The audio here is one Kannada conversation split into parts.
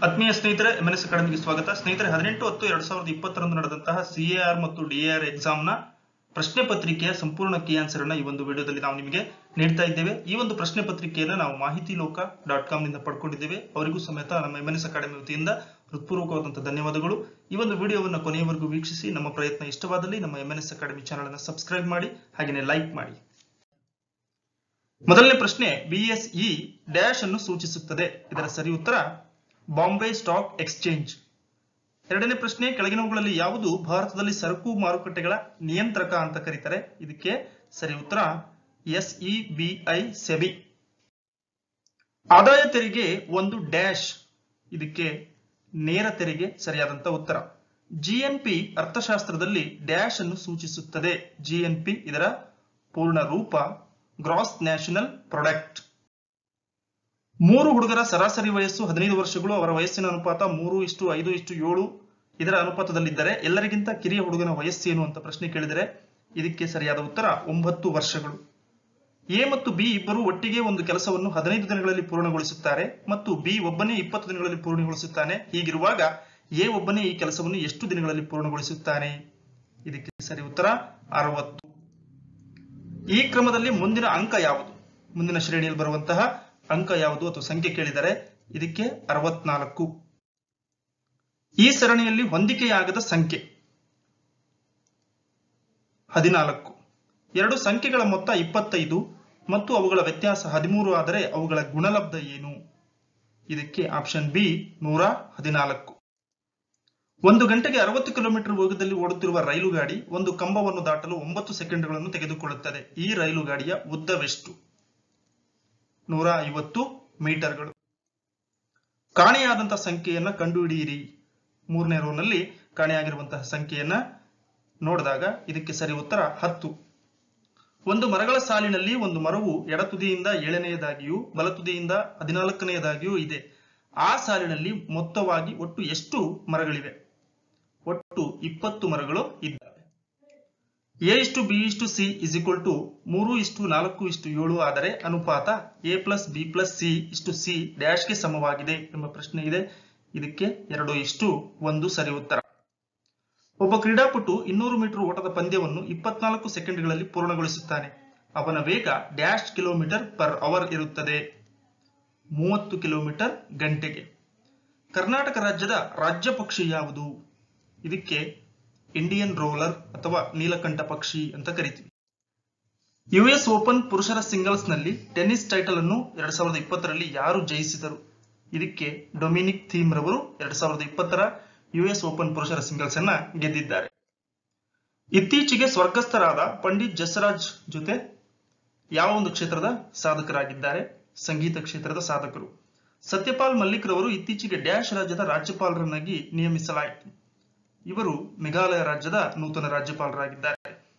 ಆತ್ಮೀಯ ಸ್ನೇಹಿತರೆ ಎಂಎನ್ಎಸ್ ಅಕಾಡೆಮಿಗೆ ಸ್ವಾಗತ ಸ್ನೇಹಿತರೆ ಹದಿನೆಂಟು ಹತ್ತು ಎರಡ್ ಸಾವಿರದ ಇಪ್ಪತ್ತರಂದು ನಡೆದಂತಹ ಸಿಎಆರ್ ಮತ್ತು ಡಿಎಆರ್ ಎಕ್ಸಾಮ್ ನ ಪ್ರಶ್ನೆ ಪತ್ರಿಕೆಯ ಸಂಪೂರ್ಣ ಕೀ ಆನ್ಸರ್ ಅನ್ನ ಈ ಒಂದು ವಿಡಿಯೋದಲ್ಲಿ ನಾವು ನಿಮಗೆ ನೀಡ್ತಾ ಇದ್ದೇವೆ ಈ ಒಂದು ಪ್ರಶ್ನೆ ಪತ್ರಿಕೆಯನ್ನ ನಾವು ಮಾಹಿತಿ ಲೋಕ ಡಾಟ್ ಕಾಮ್ ನಿಂದ ಪಡ್ಕೊಂಡಿದ್ದೇವೆ ಅವರಿಗೂ ಸಮೇತ ನಮ್ಮ ಎಂಎನ್ಎಸ್ ಅಕಾಡೆಮಿ ವತಿಯಿಂದ ಹೃತ್ಪೂರ್ವಕವಾದಂತಹ ಧನ್ಯವಾದಗಳು ಈ ಒಂದು ವಿಡಿಯೋವನ್ನು ಕೊನೆಯವರೆಗೂ ವೀಕ್ಷಿಸಿ ನಮ್ಮ ಪ್ರಯತ್ನ ಇಷ್ಟವಾದಲ್ಲಿ ನಮ್ಮ ಎಂಎನ್ಎಸ್ ಅಕಾಡೆಮಿ ಚಾನಲ್ ಅನ್ನು ಸಬ್ಸ್ಕ್ರೈಬ್ ಮಾಡಿ ಹಾಗೆಯೇ ಲೈಕ್ ಮಾಡಿ ಮೊದಲನೇ ಪ್ರಶ್ನೆ ಬಿಎಸ್ಇ ಡ್ಯಾಶ್ ಅನ್ನು ಸೂಚಿಸುತ್ತದೆ ಇದರ ಸರಿ ಉತ್ತರ ಬಾಂಬೆ ಸ್ಟಾಕ್ ಎಕ್ಸ್ಚೇಂಜ್ ಎರಡನೇ ಪ್ರಶ್ನೆ ಕೆಳಗಿನವುಗಳಲ್ಲಿ ಯಾವುದು ಭಾರತದಲ್ಲಿ ಸರಕು ಮಾರುಕಟ್ಟೆಗಳ ನಿಯಂತ್ರಕ ಅಂತ ಕರೀತಾರೆ ಇದಕ್ಕೆ ಸರಿ ಉತ್ತರ ಎಸ್ಇಬಿಐ ಸೆಬಿ ಆದಾಯ ತೆರಿಗೆ ಒಂದು ಡ್ಯಾಶ್ ಇದಕ್ಕೆ ನೇರ ತೆರಿಗೆ ಸರಿಯಾದಂತ ಉತ್ತರ ಜಿಎನ್ಪಿ ಅರ್ಥಶಾಸ್ತ್ರದಲ್ಲಿ ಡ್ಯಾಶ್ ಅನ್ನು ಸೂಚಿಸುತ್ತದೆ ಜಿಎನ್ಪಿ ಇದರ ಪೂರ್ಣ ರೂಪ ಗ್ರಾಸ್ ನ್ಯಾಷನಲ್ ಪ್ರಾಡಕ್ಟ್ ಮೂರು ಹುಡುಗರ ಸರಾಸರಿ ವಯಸ್ಸು ಹದಿನೈದು ವರ್ಷಗಳು ಅವರ ವಯಸ್ಸಿನ ಅನುಪಾತ ಮೂರು ಇಷ್ಟು ಐದು ಇಷ್ಟು ಏಳು ಇದರ ಅನುಪಾತದಲ್ಲಿದ್ದರೆ ಎಲ್ಲರಿಗಿಂತ ಕಿರಿಯ ಹುಡುಗನ ವಯಸ್ಸೇನು ಅಂತ ಪ್ರಶ್ನೆ ಕೇಳಿದರೆ ಇದಕ್ಕೆ ಸರಿಯಾದ ಉತ್ತರ ಒಂಬತ್ತು ವರ್ಷಗಳು ಎ ಮತ್ತು ಬಿ ಇಬ್ಬರು ಒಟ್ಟಿಗೆ ಒಂದು ಕೆಲಸವನ್ನು ಹದಿನೈದು ದಿನಗಳಲ್ಲಿ ಪೂರ್ಣಗೊಳಿಸುತ್ತಾರೆ ಮತ್ತು ಬಿ ಒಬ್ಬನೇ ಇಪ್ಪತ್ತು ದಿನಗಳಲ್ಲಿ ಪೂರ್ಣಗೊಳಿಸುತ್ತಾನೆ ಹೀಗಿರುವಾಗ ಎ ಒಬ್ಬನೇ ಈ ಕೆಲಸವನ್ನು ಎಷ್ಟು ದಿನಗಳಲ್ಲಿ ಪೂರ್ಣಗೊಳಿಸುತ್ತಾನೆ ಇದಕ್ಕೆ ಸರಿ ಉತ್ತರ ಅರವತ್ತು ಈ ಕ್ರಮದಲ್ಲಿ ಮುಂದಿನ ಅಂಕ ಯಾವುದು ಮುಂದಿನ ಶ್ರೇಣಿಯಲ್ಲಿ ಬರುವಂತಹ ಅಂಕ ಯಾವುದು ಅಥವಾ ಸಂಖ್ಯೆ ಕೇಳಿದರೆ ಇದಕ್ಕೆ ಅರವತ್ನಾಲ್ಕು ಈ ಸರಣಿಯಲ್ಲಿ ಹೊಂದಿಕೆಯಾಗದ ಸಂಖ್ಯೆ ಹದಿನಾಲ್ಕು ಎರಡು ಸಂಖ್ಯೆಗಳ ಮೊತ್ತ ಇಪ್ಪತ್ತೈದು ಮತ್ತು ಅವುಗಳ ವ್ಯತ್ಯಾಸ ಹದಿಮೂರು ಆದರೆ ಅವುಗಳ ಗುಣಲಬ್ಧ ಏನು ಇದಕ್ಕೆ ಆಪ್ಷನ್ ಬಿ ನೂರ ಹದಿನಾಲ್ಕು ಒಂದು ಗಂಟೆಗೆ ಅರವತ್ತು ಕಿಲೋಮೀಟರ್ ವೇಗದಲ್ಲಿ ಓಡುತ್ತಿರುವ ರೈಲು ಗಾಡಿ ಒಂದು ಕಂಬವನ್ನು ದಾಟಲು ಒಂಬತ್ತು ಸೆಕೆಂಡ್ಗಳನ್ನು ತೆಗೆದುಕೊಳ್ಳುತ್ತದೆ ಈ ರೈಲು ಗಾಡಿಯ ಉದ್ದವೆಷ್ಟು ನೂರ ಐವತ್ತು ಮೀಟರ್ಗಳು ಕಾಣೆಯಾದಂತಹ ಸಂಖ್ಯೆಯನ್ನ ಕಂಡುಹಿಡಿಯಿರಿ ಮೂರನೇ ರೋನಲ್ಲಿ ಕಾಣೆಯಾಗಿರುವಂತಹ ಸಂಖ್ಯೆಯನ್ನ ನೋಡಿದಾಗ ಇದಕ್ಕೆ ಸರಿ ಉತ್ತರ ಹತ್ತು ಒಂದು ಮರಗಳ ಸಾಲಿನಲ್ಲಿ ಒಂದು ಮರವು ಎಡತುದಿಯಿಂದ ಏಳನೆಯದಾಗಿಯೂ ಬಲತುದಿಯಿಂದ ಹದಿನಾಲ್ಕನೆಯದಾಗಿಯೂ ಇದೆ ಆ ಸಾಲಿನಲ್ಲಿ ಮೊತ್ತವಾಗಿ ಒಟ್ಟು ಎಷ್ಟು ಮರಗಳಿವೆ ಒಟ್ಟು ಇಪ್ಪತ್ತು ಮರಗಳು ಇದ್ದಾವೆ ಎ ಇಷ್ಟು ಬಿ ಇಷ್ಟು ಸಿ ಇಸ್ ಈಕ್ವಲ್ ಟು ಮೂರು ಇಷ್ಟು ನಾಲ್ಕು ಇಷ್ಟು ಏಳು ಆದರೆ ಅನುಪಾತ A plus B plus C ಇಷ್ಟು ಸಿ ಡ್ಯಾಶ್ಗೆ ಸಮವಾಗಿದೆ ಎಂಬ ಪ್ರಶ್ನೆ ಇದೆ ಇದಕ್ಕೆ ಎರಡು ಇಷ್ಟು ಒಂದು ಸರಿ ಉತ್ತರ ಒಬ್ಬ ಕ್ರೀಡಾಪಟು ಇನ್ನೂರು ಮೀಟರ್ ಓಟದ ಪಂದ್ಯವನ್ನು ಇಪ್ಪತ್ನಾಲ್ಕು ಸೆಕೆಂಡ್ಗಳಲ್ಲಿ ಪೂರ್ಣಗೊಳಿಸುತ್ತಾನೆ ಅವನ ವೇಗ ಡ್ಯಾಶ್ ಕಿಲೋಮೀಟರ್ ಪರ್ ಅವರ್ ಇರುತ್ತದೆ ಮೂವತ್ತು ಕಿಲೋಮೀಟರ್ ಗಂಟೆಗೆ ಕರ್ನಾಟಕ ರಾಜ್ಯದ ರಾಜ್ಯ ಪಕ್ಷಿ ಯಾವುದು ಇದಕ್ಕೆ ಇಂಡಿಯನ್ ರೋಲರ್ ಅಥವಾ ನೀಲಕಂಠ ಪಕ್ಷಿ ಅಂತ ಕರಿತೀವಿ ಯುಎಸ್ ಓಪನ್ ಪುರುಷರ ಸಿಂಗಲ್ಸ್ ನಲ್ಲಿ ಟೆನ್ನಿಸ್ ಟೈಟಲ್ ಅನ್ನು ಎರಡ್ ಸಾವಿರದ ಇಪ್ಪತ್ತರಲ್ಲಿ ಯಾರು ಜಯಿಸಿದರು ಇದಕ್ಕೆ ಡೊಮಿನಿಕ್ ಥೀಮ್ ರವರು ಎರಡ್ ಸಾವಿರದ ಇಪ್ಪತ್ತರ ಯುಎಸ್ ಓಪನ್ ಪುರುಷರ ಸಿಂಗಲ್ಸ್ ಅನ್ನ ಗೆದ್ದಿದ್ದಾರೆ ಇತ್ತೀಚೆಗೆ ಸ್ವರ್ಗಸ್ಥರಾದ ಪಂಡಿತ್ ಜಸರಾಜ್ ಜೊತೆ ಯಾವ ಒಂದು ಕ್ಷೇತ್ರದ ಸಾಧಕರಾಗಿದ್ದಾರೆ ಸಂಗೀತ ಕ್ಷೇತ್ರದ ಸಾಧಕರು ಸತ್ಯಪಾಲ್ ಮಲ್ಲಿಕ್ ರವರು ಇತ್ತೀಚೆಗೆ ಡ್ಯಾಶ್ ರಾಜ್ಯದ ರಾಜ್ಯಪಾಲರನ್ನಾಗಿ ನಿಯಮಿಸಲಾಯಿತು ಇವರು ಮೇಘಾಲಯ ರಾಜ್ಯದ ನೂತನ ರಾಜ್ಯಪಾಲರಾಗಿದ್ದಾರೆ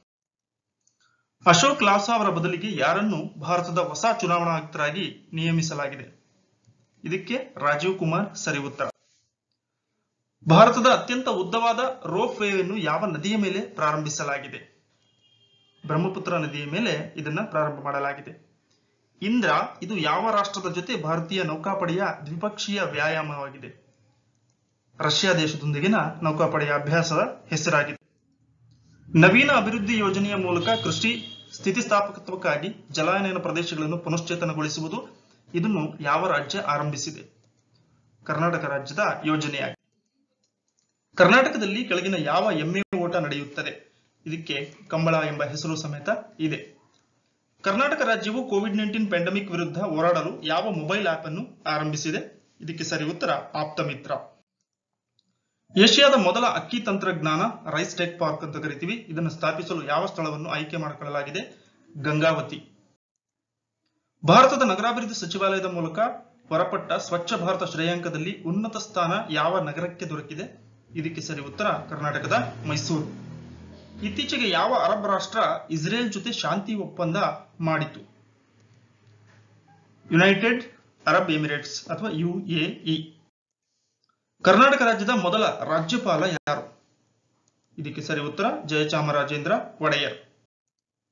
ಅಶೋಕ್ ಲಾವ್ಸಾ ಅವರ ಬದಲಿಗೆ ಯಾರನ್ನು ಭಾರತದ ಹೊಸ ಚುನಾವಣಾ ಆಯುಕ್ತರಾಗಿ ನಿಯಮಿಸಲಾಗಿದೆ ಇದಕ್ಕೆ ರಾಜೀವ್ ಕುಮಾರ್ ಸರಿ ಉತ್ತರ ಭಾರತದ ಅತ್ಯಂತ ಉದ್ದವಾದ ರೋಪ್ ವೇ ಅನ್ನು ಯಾವ ನದಿಯ ಮೇಲೆ ಪ್ರಾರಂಭಿಸಲಾಗಿದೆ ಬ್ರಹ್ಮಪುತ್ರ ನದಿಯ ಮೇಲೆ ಇದನ್ನ ಪ್ರಾರಂಭ ಮಾಡಲಾಗಿದೆ ಇಂದ್ರ ಇದು ಯಾವ ರಾಷ್ಟ್ರದ ಜೊತೆ ಭಾರತೀಯ ನೌಕಾಪಡೆಯ ದ್ವಿಪಕ್ಷೀಯ ವ್ಯಾಯಾಮವಾಗಿದೆ ರಷ್ಯಾ ದೇಶದೊಂದಿಗಿನ ನೌಕಾಪಡೆಯ ಅಭ್ಯಾಸದ ಹೆಸರಾಗಿದೆ ನವೀನ ಅಭಿವೃದ್ಧಿ ಯೋಜನೆಯ ಮೂಲಕ ಕೃಷಿ ಸ್ಥಿತಿಸ್ಥಾಪಕತ್ವಕ್ಕಾಗಿ ಜಲಾನಯನ ಪ್ರದೇಶಗಳನ್ನು ಪುನಶ್ಚೇತನಗೊಳಿಸುವುದು ಇದನ್ನು ಯಾವ ರಾಜ್ಯ ಆರಂಭಿಸಿದೆ ಕರ್ನಾಟಕ ರಾಜ್ಯದ ಯೋಜನೆಯಾಗಿದೆ ಕರ್ನಾಟಕದಲ್ಲಿ ಕೆಳಗಿನ ಯಾವ ಎಮ್ಮೆ ಓಟ ನಡೆಯುತ್ತದೆ ಇದಕ್ಕೆ ಕಂಬಳ ಎಂಬ ಹೆಸರು ಸಮೇತ ಇದೆ ಕರ್ನಾಟಕ ರಾಜ್ಯವು ಕೋವಿಡ್ ನೈನ್ಟೀನ್ ಪ್ಯಾಂಡಮಿಕ್ ವಿರುದ್ಧ ಹೋರಾಡಲು ಯಾವ ಮೊಬೈಲ್ ಆಪ್ ಅನ್ನು ಆರಂಭಿಸಿದೆ ಇದಕ್ಕೆ ಸರಿ ಉತ್ತರ ಆಪ್ತಮಿತ್ರ ಏಷ್ಯಾದ ಮೊದಲ ಅಕ್ಕಿ ತಂತ್ರಜ್ಞಾನ ರೈಸ್ ಟೆಕ್ ಪಾರ್ಕ್ ಅಂತ ಕರಿತೀವಿ ಇದನ್ನು ಸ್ಥಾಪಿಸಲು ಯಾವ ಸ್ಥಳವನ್ನು ಆಯ್ಕೆ ಮಾಡಿಕೊಳ್ಳಲಾಗಿದೆ ಗಂಗಾವತಿ ಭಾರತದ ನಗರಾಭಿವೃದ್ಧಿ ಸಚಿವಾಲಯದ ಮೂಲಕ ಹೊರಪಟ್ಟ ಸ್ವಚ್ಛ ಭಾರತ ಶ್ರೇಯಾಂಕದಲ್ಲಿ ಉನ್ನತ ಸ್ಥಾನ ಯಾವ ನಗರಕ್ಕೆ ದೊರಕಿದೆ ಇದಕ್ಕೆ ಸರಿ ಉತ್ತರ ಕರ್ನಾಟಕದ ಮೈಸೂರು ಇತ್ತೀಚೆಗೆ ಯಾವ ಅರಬ್ ರಾಷ್ಟ್ರ ಇಸ್ರೇಲ್ ಜೊತೆ ಶಾಂತಿ ಒಪ್ಪಂದ ಮಾಡಿತು ಯುನೈಟೆಡ್ ಅರಬ್ ಎಮಿರೇಟ್ಸ್ ಅಥವಾ ಯುಎಇ ಕರ್ನಾಟಕ ರಾಜ್ಯದ ಮೊದಲ ರಾಜ್ಯಪಾಲ ಯಾರು ಇದಕ್ಕೆ ಸರಿ ಉತ್ತರ ಜಯಚಾಮರಾಜೇಂದ್ರ ಒಡೆಯರ್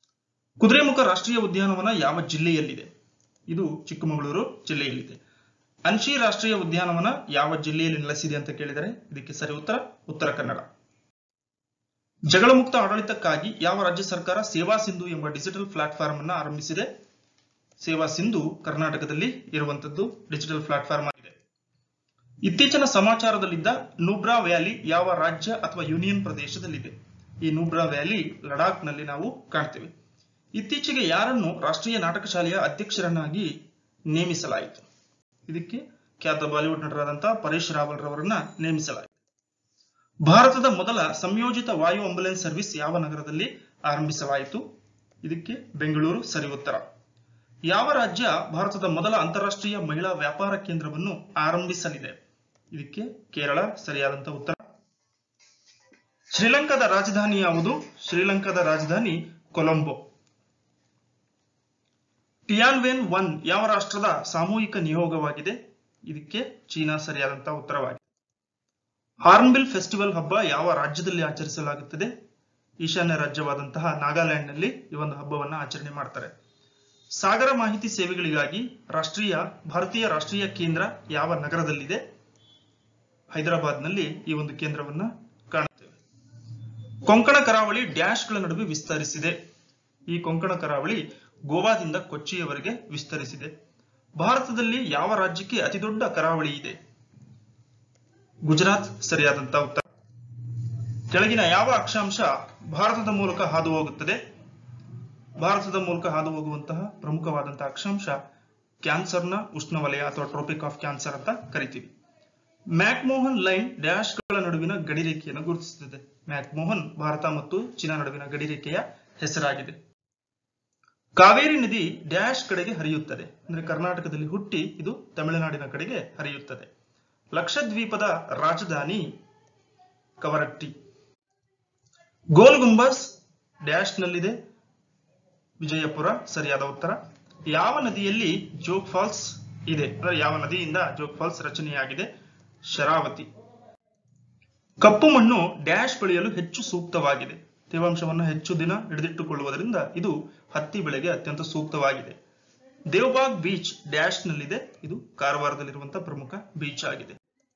ಕುದುರೆಮುಖ ರಾಷ್ಟ್ರೀಯ ಉದ್ಯಾನವನ ಯಾವ ಜಿಲ್ಲೆಯಲ್ಲಿದೆ ಇದು ಚಿಕ್ಕಮಗಳೂರು ಜಿಲ್ಲೆಯಲ್ಲಿದೆ ಅನ್ಶಿ ರಾಷ್ಟ್ರೀಯ ಉದ್ಯಾನವನ ಯಾವ ಜಿಲ್ಲೆಯಲ್ಲಿ ನೆಲೆಸಿದೆ ಅಂತ ಕೇಳಿದರೆ ಇದಕ್ಕೆ ಸರಿ ಉತ್ತರ ಉತ್ತರ ಕನ್ನಡ ಜಗಳ ಮುಕ್ತ ಆಡಳಿತಕ್ಕಾಗಿ ಯಾವ ರಾಜ್ಯ ಸರ್ಕಾರ ಸೇವಾ ಸಿಂಧು ಎಂಬ ಡಿಜಿಟಲ್ ಪ್ಲಾಟ್ಫಾರ್ಮ್ ಅನ್ನು ಆರಂಭಿಸಿದೆ ಸೇವಾ ಸಿಂಧು ಕರ್ನಾಟಕದಲ್ಲಿ ಇರುವಂತದ್ದು ಡಿಜಿಟಲ್ ಪ್ಲಾಟ್ಫಾರ್ಮ್ ಆಗಿದೆ ಇತ್ತೀಚಿನ ಸಮಾಚಾರದಲ್ಲಿದ್ದ ನೂಬ್ರಾ ವ್ಯಾಲಿ ಯಾವ ರಾಜ್ಯ ಅಥವಾ ಯೂನಿಯನ್ ಪ್ರದೇಶದಲ್ಲಿದೆ ಈ ನೂಬ್ರಾ ವ್ಯಾಲಿ ಲಡಾಖ್ನಲ್ಲಿ ನಾವು ಕಾಣ್ತೇವೆ ಇತ್ತೀಚೆಗೆ ಯಾರನ್ನು ರಾಷ್ಟ್ರೀಯ ನಾಟಕ ಶಾಲೆಯ ಅಧ್ಯಕ್ಷರನ್ನಾಗಿ ನೇಮಿಸಲಾಯಿತು ಇದಕ್ಕೆ ಖ್ಯಾತ ಬಾಲಿವುಡ್ ನಟರಾದಂತಹ ಪರೇಶ್ ರಾವಲ್ ರವರನ್ನ ನೇಮಿಸಲಾಯಿತು ಭಾರತದ ಮೊದಲ ಸಂಯೋಜಿತ ವಾಯು ಆಂಬ್ಯುಲೆನ್ಸ್ ಸರ್ವಿಸ್ ಯಾವ ನಗರದಲ್ಲಿ ಆರಂಭಿಸಲಾಯಿತು ಇದಕ್ಕೆ ಬೆಂಗಳೂರು ಸರಿ ಉತ್ತರ ಯಾವ ರಾಜ್ಯ ಭಾರತದ ಮೊದಲ ಅಂತಾರಾಷ್ಟ್ರೀಯ ಮಹಿಳಾ ವ್ಯಾಪಾರ ಕೇಂದ್ರವನ್ನು ಆರಂಭಿಸಲಿದೆ ಇದಕ್ಕೆ ಕೇರಳ ಸರಿಯಾದಂತ ಉತ್ತರ ಶ್ರೀಲಂಕಾದ ರಾಜಧಾನಿ ಯಾವುದು ಶ್ರೀಲಂಕಾದ ರಾಜಧಾನಿ ಕೊಲಂಬೋ ಟಿಯಾನ್ವೆನ್ ಒನ್ ಯಾವ ರಾಷ್ಟ್ರದ ಸಾಮೂಹಿಕ ನಿಯೋಗವಾಗಿದೆ ಇದಕ್ಕೆ ಚೀನಾ ಸರಿಯಾದಂತಹ ಉತ್ತರವಾಗಿದೆ ಹಾರ್ನ್ಬಿಲ್ ಫೆಸ್ಟಿವಲ್ ಹಬ್ಬ ಯಾವ ರಾಜ್ಯದಲ್ಲಿ ಆಚರಿಸಲಾಗುತ್ತದೆ ಈಶಾನ್ಯ ರಾಜ್ಯವಾದಂತಹ ನಾಗಾಲ್ಯಾಂಡ್ನಲ್ಲಿ ಈ ಒಂದು ಹಬ್ಬವನ್ನ ಆಚರಣೆ ಮಾಡ್ತಾರೆ ಸಾಗರ ಮಾಹಿತಿ ಸೇವೆಗಳಿಗಾಗಿ ರಾಷ್ಟ್ರೀಯ ಭಾರತೀಯ ರಾಷ್ಟ್ರೀಯ ಕೇಂದ್ರ ಯಾವ ನಗರದಲ್ಲಿದೆ ಹೈದರಾಬಾದ್ನಲ್ಲಿ ಈ ಒಂದು ಕೇಂದ್ರವನ್ನ ಕಾಣುತ್ತೇವೆ ಕೊಂಕಣ ಕರಾವಳಿ ಡ್ಯಾಶ್ಗಳ ನಡುವೆ ವಿಸ್ತರಿಸಿದೆ ಈ ಕೊಂಕಣ ಕರಾವಳಿ ಗೋವಾದಿಂದ ಕೊಚ್ಚಿಯವರೆಗೆ ವಿಸ್ತರಿಸಿದೆ ಭಾರತದಲ್ಲಿ ಯಾವ ರಾಜ್ಯಕ್ಕೆ ಅತಿದೊಡ್ಡ ಕರಾವಳಿ ಇದೆ ಗುಜರಾತ್ ಸರಿಯಾದಂತ ಉತ್ತರ ಕೆಳಗಿನ ಯಾವ ಅಕ್ಷಾಂಶ ಭಾರತದ ಮೂಲಕ ಹಾದು ಹೋಗುತ್ತದೆ ಭಾರತದ ಮೂಲಕ ಹಾದು ಹೋಗುವಂತಹ ಪ್ರಮುಖವಾದಂತಹ ಅಕ್ಷಾಂಶ ಕ್ಯಾನ್ಸರ್ನ ಉಷ್ಣವಲಯ ಅಥವಾ ಟ್ರೋಪಿಕ್ ಆಫ್ ಕ್ಯಾನ್ಸರ್ ಅಂತ ಕರಿತೀವಿ ಮ್ಯಾಕ್ಮೋಹನ್ ಲೈನ್ ಡ್ಯಾಶ್ಗಳ ನಡುವಿನ ಗಡಿರೇಖೆಯನ್ನು ಗುರುತಿಸುತ್ತದೆ ಮ್ಯಾಕ್ಮೋಹನ್ ಭಾರತ ಮತ್ತು ಚೀನಾ ನಡುವಿನ ಗಡಿರೇಖೆಯ ಹೆಸರಾಗಿದೆ ಕಾವೇರಿ ನದಿ ಡ್ಯಾಶ್ ಕಡೆಗೆ ಹರಿಯುತ್ತದೆ ಅಂದ್ರೆ ಕರ್ನಾಟಕದಲ್ಲಿ ಹುಟ್ಟಿ ಇದು ತಮಿಳುನಾಡಿನ ಕಡೆಗೆ ಹರಿಯುತ್ತದೆ ಲಕ್ಷದ್ವೀಪದ ರಾಜಧಾನಿ ಕವರಟ್ಟಿ ಗೋಲ್ ಗುಂಬಸ್ ಡ್ಯಾಶ್ ನಲ್ಲಿದೆ ವಿಜಯಪುರ ಸರಿಯಾದ ಉತ್ತರ ಯಾವ ನದಿಯಲ್ಲಿ ಜೋಗ್ ಫಾಲ್ಸ್ ಇದೆ ಅಂದ್ರೆ ಯಾವ ನದಿಯಿಂದ ಜೋಗ್ ಫಾಲ್ಸ್ ರಚನೆಯಾಗಿದೆ ಶರಾವತಿ ಕಪ್ಪು ಮಣ್ಣು ಡ್ಯಾಶ್ ಬೆಳೆಯಲು ಹೆಚ್ಚು ಸೂಕ್ತವಾಗಿದೆ ತೇವಾಂಶವನ್ನು ಹೆಚ್ಚು ದಿನ ಹಿಡಿದಿಟ್ಟುಕೊಳ್ಳುವುದರಿಂದ ಇದು ಹತ್ತಿ ಬೆಳೆಗೆ ಅತ್ಯಂತ ಸೂಕ್ತವಾಗಿದೆ ದೇವಬಾಗ್ ಬೀಚ್ ಡ್ಯಾಶ್ ನಲ್ಲಿದೆ ಇದು ಕಾರವಾರದಲ್ಲಿರುವಂತಹ ಪ್ರಮುಖ ಬೀಚ್ ಆಗಿದೆ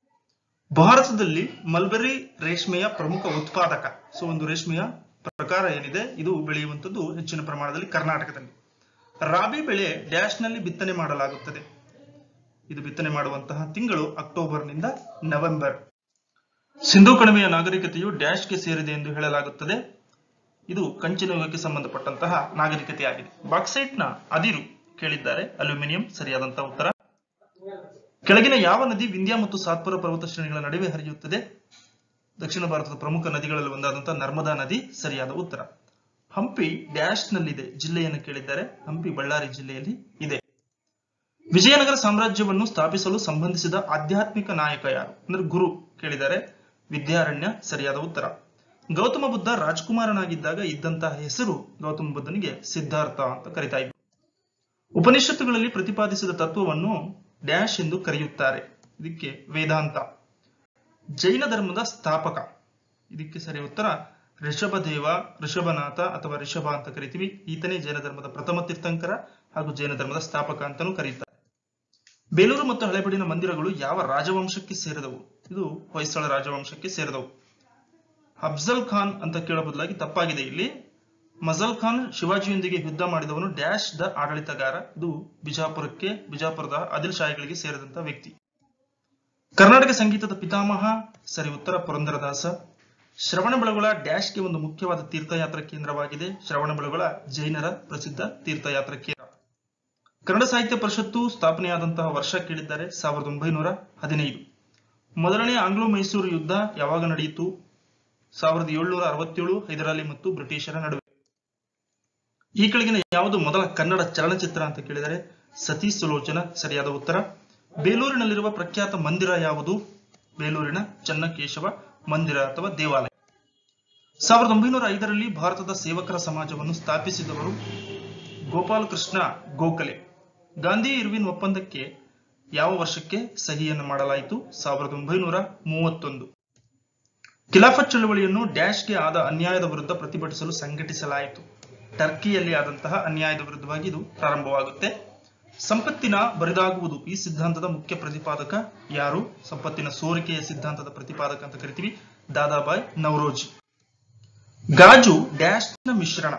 ಭಾರತದಲ್ಲಿ ಮಲ್ಬೆರಿ ರೇಷ್ಮೆಯ ಪ್ರಮುಖ ಉತ್ಪಾದಕ ಸೊ ಒಂದು ರೇಷ್ಮೆಯ ಪ್ರಕಾರ ಏನಿದೆ ಇದು ಬೆಳೆಯುವಂತದ್ದು ಹೆಚ್ಚಿನ ಪ್ರಮಾಣದಲ್ಲಿ ಕರ್ನಾಟಕದಲ್ಲಿ ರಾಬಿ ಬೆಳೆ ಡ್ಯಾಶ್ ನಲ್ಲಿ ಬಿತ್ತನೆ ಮಾಡಲಾಗುತ್ತದೆ ಇದು ಬಿತ್ತನೆ ಮಾಡುವಂತಹ ತಿಂಗಳು ಅಕ್ಟೋಬರ್ನಿಂದ ನವೆಂಬರ್ ಸಿಂಧು ಕಣಿವೆಯ ನಾಗರಿಕತೆಯು ಡ್ಯಾಶ್ಗೆ ಸೇರಿದೆ ಎಂದು ಹೇಳಲಾಗುತ್ತದೆ ಇದು ಕಂಚಿನ ಯುಗಕ್ಕೆ ಸಂಬಂಧಪಟ್ಟಂತಹ ನಾಗರಿಕತೆಯಾಗಿದೆ ಬಾಕ್ಸೈಟ್ ನ ಅದಿರು ಕೇಳಿದ್ದಾರೆ ಅಲ್ಯೂಮಿನಿಯಂ ಸರಿಯಾದಂತಹ ಉತ್ತರ ಕೆಳಗಿನ ಯಾವ ನದಿ ವಿಂಧ್ಯ ಮತ್ತು ಸಾತ್ಪುರ ಪರ್ವತ ಶ್ರೇಣಿಗಳ ನಡುವೆ ಹರಿಯುತ್ತದೆ ದಕ್ಷಿಣ ಭಾರತದ ಪ್ರಮುಖ ನದಿಗಳಲ್ಲಿ ಒಂದಾದಂತಹ ನರ್ಮದಾ ನದಿ ಸರಿಯಾದ ಉತ್ತರ ಹಂಪಿ ಡ್ಯಾಶ್ ನಲ್ಲಿದೆ ಜಿಲ್ಲೆಯನ್ನು ಕೇಳಿದ್ದಾರೆ ಹಂಪಿ ಬಳ್ಳಾರಿ ಜಿಲ್ಲೆಯಲ್ಲಿ ಇದೆ ವಿಜಯನಗರ ಸಾಮ್ರಾಜ್ಯವನ್ನು ಸ್ಥಾಪಿಸಲು ಸಂಬಂಧಿಸಿದ ಆಧ್ಯಾತ್ಮಿಕ ನಾಯಕ ಯಾರು ಅಂದ್ರೆ ಗುರು ಕೇಳಿದ್ದಾರೆ ವಿದ್ಯಾರಣ್ಯ ಸರಿಯಾದ ಉತ್ತರ ಗೌತಮ ಬುದ್ಧ ರಾಜ್ಕುಮಾರನಾಗಿದ್ದಾಗ ಇದ್ದಂತಹ ಹೆಸರು ಗೌತಮ ಬುದ್ಧನಿಗೆ ಸಿದ್ಧಾರ್ಥ ಅಂತ ಕರಿತಾ ಇದ್ರು ಉಪನಿಷತ್ತುಗಳಲ್ಲಿ ಪ್ರತಿಪಾದಿಸಿದ ತತ್ವವನ್ನು ಡ್ಯಾಶ್ ಎಂದು ಕರೆಯುತ್ತಾರೆ ಇದಕ್ಕೆ ವೇದಾಂತ ಜೈನ ಧರ್ಮದ ಸ್ಥಾಪಕ ಇದಕ್ಕೆ ಸರಿ ಉತ್ತರ ಋಷಭದೇವ ಋಷಭನಾಥ ಅಥವಾ ಋಷಭ ಅಂತ ಕರಿತೀವಿ ಈತನೇ ಜೈನ ಧರ್ಮದ ಪ್ರಥಮ ತೀರ್ಥಂಕರ ಹಾಗೂ ಜೈನ ಧರ್ಮದ ಸ್ಥಾಪಕ ಅಂತಾನೂ ಕರೀತಾರೆ ಬೇಲೂರು ಮತ್ತು ಹಳೆಬೀಡಿನ ಮಂದಿರಗಳು ಯಾವ ರಾಜವಂಶಕ್ಕೆ ಸೇರಿದವು ಇದು ಹೊಯ್ಸಳ ರಾಜವಂಶಕ್ಕೆ ಸೇರಿದವು ಅಫ್ಜಲ್ ಖಾನ್ ಅಂತ ಕೇಳೋ ಬದಲಾಗಿ ತಪ್ಪಾಗಿದೆ ಇಲ್ಲಿ ಮಜಲ್ ಖಾನ್ ಶಿವಾಜಿಯೊಂದಿಗೆ ಯುದ್ಧ ಮಾಡಿದವನು ಡ್ಯಾಶ್ ದ ಆಡಳಿತಗಾರ ಇದು ಬಿಜಾಪುರಕ್ಕೆ ಬಿಜಾಪುರದ ಆದಿಲ್ ಶಾಹಿಗಳಿಗೆ ಸೇರಿದಂತ ವ್ಯಕ್ತಿ ಕರ್ನಾಟಕ ಸಂಗೀತದ ಪಿತಾಮಹ ಸರಿ ಉತ್ತರ ಪುರಂದರದಾಸ ಶ್ರವಣಬೆಳಗೊಳ ಡ್ಯಾಶ್ಗೆ ಒಂದು ಮುಖ್ಯವಾದ ತೀರ್ಥಯಾತ್ರಾ ಕೇಂದ್ರವಾಗಿದೆ ಶ್ರವಣಬೆಳಗೊಳ ಜೈನರ ಪ್ರಸಿದ್ಧ ತೀರ್ಥಯಾತ್ರಾ ಕೇಂದ್ರ ಕನ್ನಡ ಸಾಹಿತ್ಯ ಪರಿಷತ್ತು ಸ್ಥಾಪನೆಯಾದಂತಹ ವರ್ಷ ಕೇಳಿದ್ದಾರೆ ಸಾವಿರದ ಒಂಬೈನೂರ ಹದಿನೈದು ಮೊದಲನೇ ಆಂಗ್ಲೋ ಮೈಸೂರು ಯುದ್ಧ ಯಾವಾಗ ನಡೆಯಿತು ಸಾವಿರದ ಏಳುನೂರ ಅರವತ್ತೇಳು ಹೈದರಾಲಿ ಮತ್ತು ಬ್ರಿಟಿಷರ ನಡುವೆ ಈ ಕೆಳಗಿನ ಯಾವುದು ಮೊದಲ ಕನ್ನಡ ಚಲನಚಿತ್ರ ಅಂತ ಕೇಳಿದರೆ ಸತಿ ಸುಲೋಚನ ಸರಿಯಾದ ಉತ್ತರ ಬೇಲೂರಿನಲ್ಲಿರುವ ಪ್ರಖ್ಯಾತ ಮಂದಿರ ಯಾವುದು ಬೇಲೂರಿನ ಚನ್ನಕೇಶವ ಮಂದಿರ ಅಥವಾ ದೇವಾಲಯ ಸಾವಿರದ ಒಂಬೈನೂರ ಐದರಲ್ಲಿ ಭಾರತದ ಸೇವಕರ ಸಮಾಜವನ್ನು ಸ್ಥಾಪಿಸಿದವರು ಗೋಪಾಲಕೃಷ್ಣ ಗೋಖಲೆ ಗಾಂಧಿ ಇರ್ವಿನ್ ಒಪ್ಪಂದಕ್ಕೆ ಯಾವ ವರ್ಷಕ್ಕೆ ಸಹಿಯನ್ನು ಮಾಡಲಾಯಿತು ಸಾವಿರದ ಒಂಬೈನೂರ ಮೂವತ್ತೊಂದು ಖಿಲಾಫತ್ ಚಳವಳಿಯನ್ನು ಡ್ಯಾಶ್ಗೆ ಆದ ಅನ್ಯಾಯದ ವಿರುದ್ಧ ಪ್ರತಿಭಟಿಸಲು ಸಂಘಟಿಸಲಾಯಿತು ಟರ್ಕಿಯಲ್ಲಿ ಆದಂತಹ ಅನ್ಯಾಯದ ವಿರುದ್ಧವಾಗಿ ಇದು ಪ್ರಾರಂಭವಾಗುತ್ತೆ ಸಂಪತ್ತಿನ ಬರಿದಾಗುವುದು ಈ ಸಿದ್ಧಾಂತದ ಮುಖ್ಯ ಪ್ರತಿಪಾದಕ ಯಾರು ಸಂಪತ್ತಿನ ಸೋರಿಕೆಯ ಸಿದ್ಧಾಂತದ ಪ್ರತಿಪಾದಕ ಅಂತ ಕರಿತೀವಿ ದಾದಾಬಾಯ್ ನವರೋಜಿ ಗಾಜು ಡ್ಯಾಶ್ ನ ಮಿಶ್ರಣ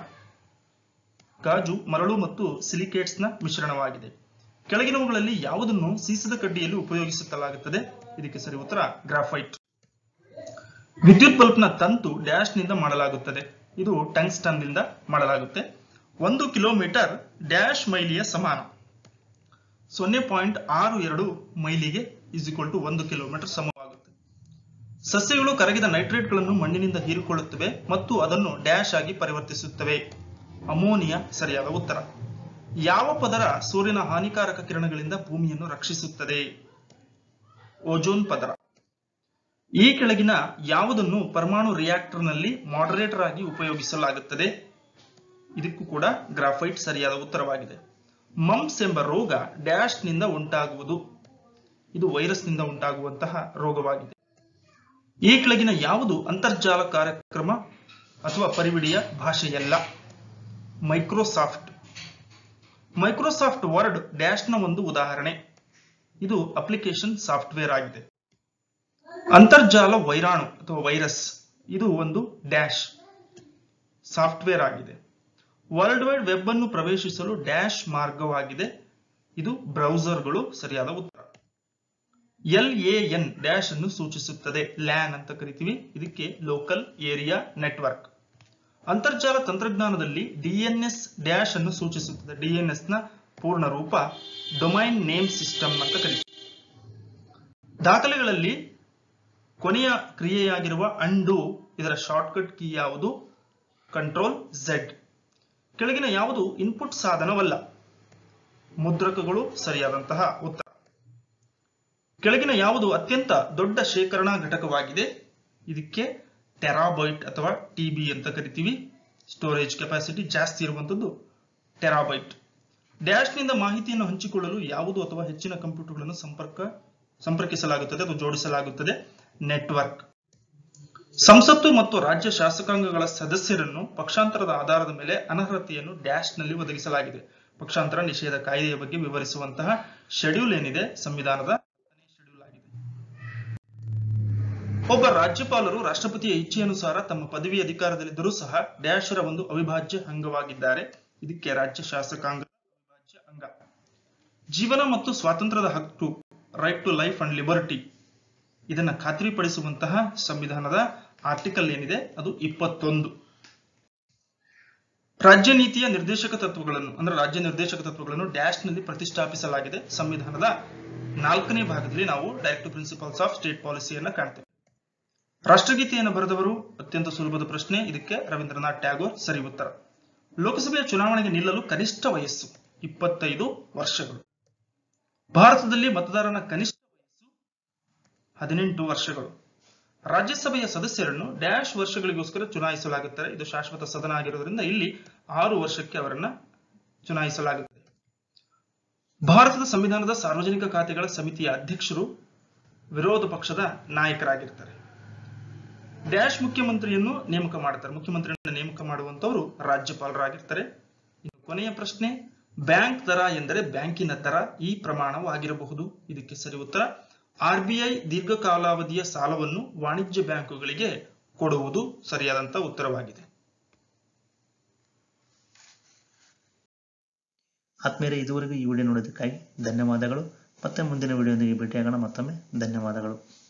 ಗಾಜು ಮರಳು ಮತ್ತು ಸಿಲಿಕೇಟ್ಸ್ ನ ಮಿಶ್ರಣವಾಗಿದೆ ಕೆಳಗಿನವುಗಳಲ್ಲಿ ಯಾವುದನ್ನು ಸೀಸದ ಕಡ್ಡಿಯಲ್ಲಿ ಉಪಯೋಗಿಸಲಾಗುತ್ತದೆ ಇದಕ್ಕೆ ಸರಿ ಉತ್ತರ ಗ್ರಾಫೈಟ್ ವಿದ್ಯುತ್ ಬಲ್ಬ್ನ ತಂತು ಡ್ಯಾಶ್ ನಿಂದ ಮಾಡಲಾಗುತ್ತದೆ ಇದು ಟಂಗ್ಸ್ಟನ್ ನಿಂದ ಮಾಡಲಾಗುತ್ತೆ ಒಂದು ಕಿಲೋಮೀಟರ್ ಡ್ಯಾಶ್ ಮೈಲಿಯ ಸಮಾನ ಸೊನ್ನೆ ಪಾಯಿಂಟ್ ಆರು ಎರಡು ಮೈಲಿಗೆ ಇಸ್ ಈಕ್ವಲ್ ಟು ಒಂದು ಕಿಲೋಮೀಟರ್ ಸಮವಾಗುತ್ತೆ ಸಸ್ಯಗಳು ಕರಗಿದ ನೈಟ್ರೇಟ್ಗಳನ್ನು ಮಣ್ಣಿನಿಂದ ಹೀರಿಕೊಳ್ಳುತ್ತವೆ ಮತ್ತು ಅದನ್ನು ಡ್ಯಾಶ್ ಆಗಿ ಪರಿವರ್ತಿಸುತ್ತವೆ ಅಮೋನಿಯಾ ಸರಿಯಾದ ಉತ್ತರ ಯಾವ ಪದರ ಸೂರ್ಯನ ಹಾನಿಕಾರಕ ಕಿರಣಗಳಿಂದ ಭೂಮಿಯನ್ನು ರಕ್ಷಿಸುತ್ತದೆ ಓಜೋನ್ ಪದರ ಈ ಕೆಳಗಿನ ಯಾವುದನ್ನು ಪರಮಾಣು ರಿಯಾಕ್ಟರ್ನಲ್ಲಿ ಮಾಡರೇಟರ್ ಆಗಿ ಉಪಯೋಗಿಸಲಾಗುತ್ತದೆ ಇದಕ್ಕೂ ಕೂಡ ಗ್ರಾಫೈಟ್ ಸರಿಯಾದ ಉತ್ತರವಾಗಿದೆ ಮಂಪ್ಸ್ ಎಂಬ ರೋಗ ಡ್ಯಾಶ್ ನಿಂದ ಉಂಟಾಗುವುದು ಇದು ವೈರಸ್ ನಿಂದ ಉಂಟಾಗುವಂತಹ ರೋಗವಾಗಿದೆ ಈ ಕೆಳಗಿನ ಯಾವುದು ಅಂತರ್ಜಾಲ ಕಾರ್ಯಕ್ರಮ ಅಥವಾ ಪರಿವಿಡಿಯ ಭಾಷೆಯಲ್ಲ ಮೈಕ್ರೋಸಾಫ್ಟ್ ಮೈಕ್ರೋಸಾಫ್ಟ್ ವರ್ಡ್ ಡ್ಯಾಶ್ನ ಒಂದು ಉದಾಹರಣೆ ಇದು ಅಪ್ಲಿಕೇಶನ್ ಸಾಫ್ಟ್ವೇರ್ ಆಗಿದೆ ಅಂತರ್ಜಾಲ ವೈರಾಣು ಅಥವಾ ವೈರಸ್ ಇದು ಒಂದು ಡ್ಯಾಶ್ ಸಾಫ್ಟ್ವೇರ್ ಆಗಿದೆ ವರ್ಲ್ಡ್ ವೈಡ್ ವೆಬ್ ಅನ್ನು ಪ್ರವೇಶಿಸಲು ಡ್ಯಾಶ್ ಮಾರ್ಗವಾಗಿದೆ ಇದು ಬ್ರೌಸರ್ಗಳು ಸರಿಯಾದ ಉತ್ತರ ಎಲ್ ಎ ಎನ್ ಡ್ಯಾಶ್ ಅನ್ನು ಸೂಚಿಸುತ್ತದೆ ಲ್ಯಾನ್ ಅಂತ ಕರಿತೀವಿ ಇದಕ್ಕೆ ಲೋಕಲ್ ಏರಿಯಾ ನೆಟ್ವರ್ಕ್ ಅಂತರ್ಜಾಲ ತಂತ್ರಜ್ಞಾನದಲ್ಲಿ ಡಿಎನ್ಎಸ್ ಡ್ಯಾಶ್ ಅನ್ನು ಸೂಚಿಸುತ್ತದೆ ಡಿಎನ್ಎಸ್ ನ ಪೂರ್ಣ ರೂಪ ಡೊಮೈನ್ ನೇಮ್ ಸಿಸ್ಟಮ್ ಅಂತ ಕರಿತೀವಿ ದಾಖಲೆಗಳಲ್ಲಿ ಕೊನೆಯ ಕ್ರಿಯೆಯಾಗಿರುವ ಅಂಡು ಇದರ ಶಾರ್ಟ್ಕಟ್ ಕೀ ಯಾವುದು ಕಂಟ್ರೋಲ್ ಝೆಡ್ ಕೆಳಗಿನ ಯಾವುದು ಇನ್ಪುಟ್ ಸಾಧನವಲ್ಲ ಮುದ್ರಕಗಳು ಸರಿಯಾದಂತಹ ಉತ್ತರ ಕೆಳಗಿನ ಯಾವುದು ಅತ್ಯಂತ ದೊಡ್ಡ ಶೇಖರಣಾ ಘಟಕವಾಗಿದೆ ಇದಕ್ಕೆ ಟೆರಾಬೈಟ್ ಅಥವಾ ಟಿಬಿ ಅಂತ ಕರಿತೀವಿ ಸ್ಟೋರೇಜ್ ಕೆಪಾಸಿಟಿ ಜಾಸ್ತಿ ಇರುವಂತದ್ದು ಟೆರಾಬೈಟ್ ಡ್ಯಾಶ್ನಿಂದ ಮಾಹಿತಿಯನ್ನು ಹಂಚಿಕೊಳ್ಳಲು ಯಾವುದು ಅಥವಾ ಹೆಚ್ಚಿನ ಕಂಪ್ಯೂಟರ್ಗಳನ್ನು ಸಂಪರ್ಕ ಸಂಪರ್ಕಿಸಲಾಗುತ್ತದೆ ಅಥವಾ ಜೋಡಿಸಲಾಗುತ್ತದೆ ನೆಟ್ವರ್ಕ್ ಸಂಸತ್ತು ಮತ್ತು ರಾಜ್ಯ ಶಾಸಕಾಂಗಗಳ ಸದಸ್ಯರನ್ನು ಪಕ್ಷಾಂತರದ ಆಧಾರದ ಮೇಲೆ ಅನರ್ಹತೆಯನ್ನು ಡ್ಯಾಶ್ನಲ್ಲಿ ಒದಗಿಸಲಾಗಿದೆ ಪಕ್ಷಾಂತರ ನಿಷೇಧ ಕಾಯ್ದೆಯ ಬಗ್ಗೆ ವಿವರಿಸುವಂತಹ ಶೆಡ್ಯೂಲ್ ಏನಿದೆ ಸಂವಿಧಾನದ ಶೆಡ್ಯೂಲ್ ಆಗಿದೆ ಒಬ್ಬ ರಾಜ್ಯಪಾಲರು ರಾಷ್ಟ್ರಪತಿಯ ಇಚ್ಛೆಯನುಸಾರ ತಮ್ಮ ಪದವಿ ಅಧಿಕಾರದಲ್ಲಿದ್ದರೂ ಸಹ ಡ್ಯಾಶರ ಒಂದು ಅವಿಭಾಜ್ಯ ಅಂಗವಾಗಿದ್ದಾರೆ ಇದಕ್ಕೆ ರಾಜ್ಯ ಶಾಸಕಾಂಗದ ಅವಿಭಾಜ್ಯ ಅಂಗ ಜೀವನ ಮತ್ತು ಸ್ವಾತಂತ್ರ್ಯದ ಹಕ್ಕು right to life and liberty ಇದನ್ನ ಖಾತ್ರಿಪಡಿಸುವಂತಹ ಸಂವಿಧಾನದ ಆರ್ಟಿಕಲ್ ಏನಿದೆ ಅದು ಇಪ್ಪತ್ತೊಂದು ರಾಜ್ಯ ನೀತಿಯ ನಿರ್ದೇಶಕ ತತ್ವಗಳನ್ನು ಅಂದ್ರೆ ರಾಜ್ಯ ನಿರ್ದೇಶಕ ತತ್ವಗಳನ್ನು ಡ್ಯಾಶ್ ನಲ್ಲಿ ಪ್ರತಿಷ್ಠಾಪಿಸಲಾಗಿದೆ ಸಂವಿಧಾನದ ನಾಲ್ಕನೇ ಭಾಗದಲ್ಲಿ ನಾವು ಡೈರೆಕ್ಟ್ ಪ್ರಿನ್ಸಿಪಲ್ಸ್ ಆಫ್ ಸ್ಟೇಟ್ ಪಾಲಿಸಿಯನ್ನ ಕಾಣ್ತೇವೆ ರಾಷ್ಟ್ರಗೀತೆಯನ್ನು ಬರೆದವರು ಅತ್ಯಂತ ಸುಲಭದ ಪ್ರಶ್ನೆ ಇದಕ್ಕೆ ರವೀಂದ್ರನಾಥ್ ಟ್ಯಾಗೋರ್ ಸರಿ ಉತ್ತರ ಲೋಕಸಭೆಯ ಚುನಾವಣೆಗೆ ನಿಲ್ಲಲು ಕನಿಷ್ಠ ವಯಸ್ಸು ಇಪ್ಪತ್ತೈದು ವರ್ಷಗಳು ಭಾರತದಲ್ಲಿ ಮತದಾರನ ಕನಿಷ್ಠ ವಯಸ್ಸು ಹದಿನೆಂಟು ವರ್ಷಗಳು ರಾಜ್ಯಸಭೆಯ ಸದಸ್ಯರನ್ನು ಡ್ಯಾಶ್ ವರ್ಷಗಳಿಗೋಸ್ಕರ ಚುನಾಯಿಸಲಾಗುತ್ತದೆ ಇದು ಶಾಶ್ವತ ಸದನ ಆಗಿರೋದ್ರಿಂದ ಇಲ್ಲಿ ಆರು ವರ್ಷಕ್ಕೆ ಅವರನ್ನ ಚುನಾಯಿಸಲಾಗುತ್ತದೆ ಭಾರತದ ಸಂವಿಧಾನದ ಸಾರ್ವಜನಿಕ ಖಾತೆಗಳ ಸಮಿತಿಯ ಅಧ್ಯಕ್ಷರು ವಿರೋಧ ಪಕ್ಷದ ನಾಯಕರಾಗಿರ್ತಾರೆ ಡ್ಯಾಶ್ ಮುಖ್ಯಮಂತ್ರಿಯನ್ನು ನೇಮಕ ಮಾಡ್ತಾರೆ ಮುಖ್ಯಮಂತ್ರಿಯನ್ನು ನೇಮಕ ಮಾಡುವಂತವರು ರಾಜ್ಯಪಾಲರಾಗಿರ್ತಾರೆ ಇನ್ನು ಕೊನೆಯ ಪ್ರಶ್ನೆ ಬ್ಯಾಂಕ್ ದರ ಎಂದರೆ ಬ್ಯಾಂಕಿನ ದರ ಈ ಪ್ರಮಾಣವಾಗಿರಬಹುದು ಇದಕ್ಕೆ ಸರಿ ಉತ್ತರ ಆರ್ಬಿಐ ದೀರ್ಘಕಾಲಾವಧಿಯ ಸಾಲವನ್ನು ವಾಣಿಜ್ಯ ಬ್ಯಾಂಕುಗಳಿಗೆ ಕೊಡುವುದು ಸರಿಯಾದಂತ ಉತ್ತರವಾಗಿದೆ ಆತ್ಮೀಯರೇ ಇದುವರೆಗೂ ಈ ವಿಡಿಯೋ ನೋಡೋದಕ್ಕಾಗಿ ಧನ್ಯವಾದಗಳು ಮತ್ತೆ ಮುಂದಿನ ವಿಡಿಯೋದೊಂದಿಗೆ ಭೇಟಿಯಾಗೋಣ ಮತ್ತೊಮ್ಮೆ ಧನ್ಯವಾದಗಳು